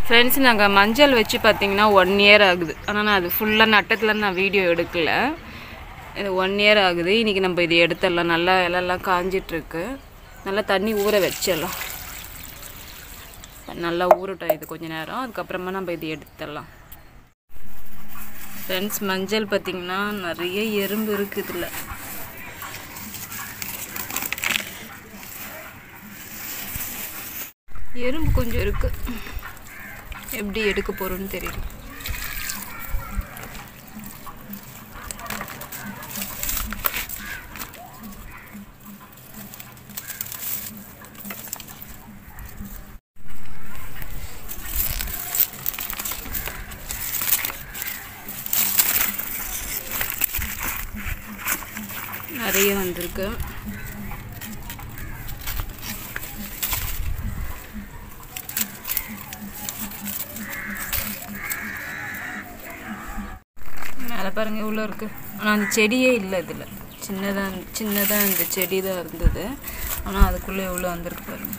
friends நாங்கள் மஞ்சள் வச்சு பார்த்தீங்கன்னா ஒன் இயர் ஆகுது ஆனால் நான் அது ஃபுல்லாக நட்டத்தில் நான் வீடியோ எடுக்கல இது ஒன் இயர் ஆகுது இன்றைக்கி நம்ம இது எடுத்துடலாம் நல்லா இலெல்லாம் காஞ்சிட்ருக்கு நல்லா தண்ணி ஊற வச்சிடலாம் நல்லா ஊறட்டும் இது கொஞ்ச நேரம் அதுக்கப்புறமா நம்ம இது எடுத்துடலாம் ஃப்ரெண்ட்ஸ் மஞ்சள் பார்த்திங்கன்னா நிறைய எறும்பு இருக்குது இதில் எறும்பு கொஞ்சம் இருக்கு எப்படி எடுக்க போகிறோன்னு தெரியல நிறைய வந்திருக்கு மேலே பாருங்க இவ்வளோ இருக்கு ஆனால் அந்த செடியே இல்லை இதில் சின்னதாக சின்னதாக இந்த செடி தான் இருந்தது ஆனால் அதுக்குள்ளே எவ்வளோ வந்திருக்கு பாருங்க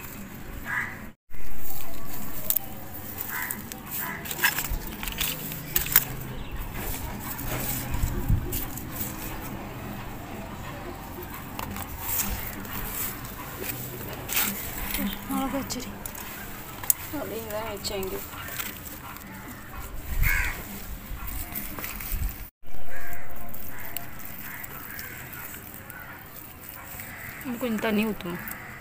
மிளகா செடி அப்படின்னு தான் வச்சேன் இங்கே இன்னும் கொஞ்சம் தண்ணி ஊற்றுமா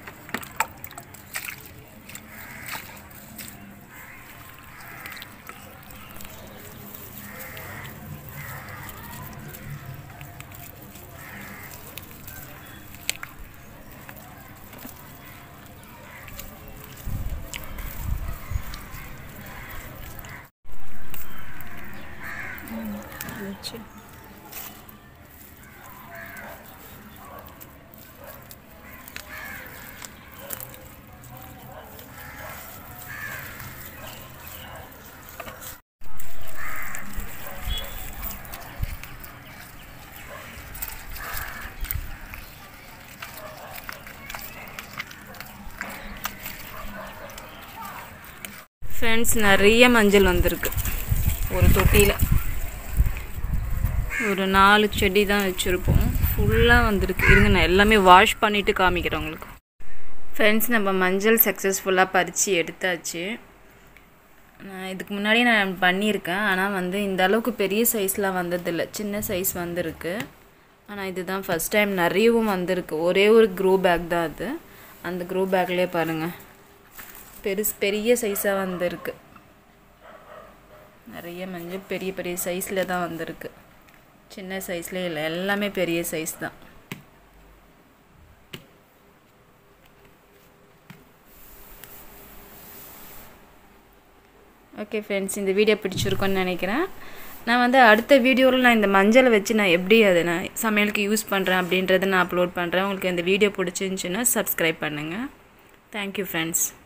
வச்சு ஃப்ரெண்ட்ஸ் நிறைய மஞ்சள் வந்திருக்கு ஒரு தொட்டியில் ஒரு நாலு செடி தான் வச்சுருப்போம் ஃபுல்லாக வந்திருக்கு இருங்க நான் எல்லாமே வாஷ் பண்ணிவிட்டு காமிக்கிறேன் உங்களுக்கு ஃப்ரெண்ட்ஸ் நம்ம மஞ்சள் சக்ஸஸ்ஃபுல்லாக பறித்து எடுத்தாச்சு நான் இதுக்கு முன்னாடி நான் பண்ணியிருக்கேன் ஆனால் வந்து இந்த அளவுக்கு பெரிய சைஸ்லாம் வந்ததில்லை சின்ன சைஸ் வந்திருக்கு ஆனால் இதுதான் ஃபஸ்ட் டைம் நிறையவும் வந்திருக்கு ஒரே ஒரு க்ரோ பேக் தான் அது அந்த க்ரோ பேக்லேயே பாருங்கள் பெருசு பெரிய சைஸாக வந்திருக்கு நிறைய மஞ்சள் பெரிய பெரிய சைஸில் தான் வந்திருக்கு சின்ன சைஸ்லேயே இல்லை எல்லாமே பெரிய சைஸ் தான் ஓகே ஃப்ரெண்ட்ஸ் இந்த வீடியோ பிடிச்சிருக்கோன்னு நினைக்கிறேன் நான் வந்து அடுத்த வீடியோவில் நான் இந்த மஞ்சளை வச்சு நான் எப்படி அதை நான் சமையலுக்கு யூஸ் பண்ணுறேன் அப்படின்றத நான் அப்லோட் பண்ணுறேன் உங்களுக்கு இந்த வீடியோ பிடிச்சிருந்துச்சின்னா சப்ஸ்கிரைப் பண்ணுங்கள் தேங்க்யூ ஃப்ரெண்ட்ஸ்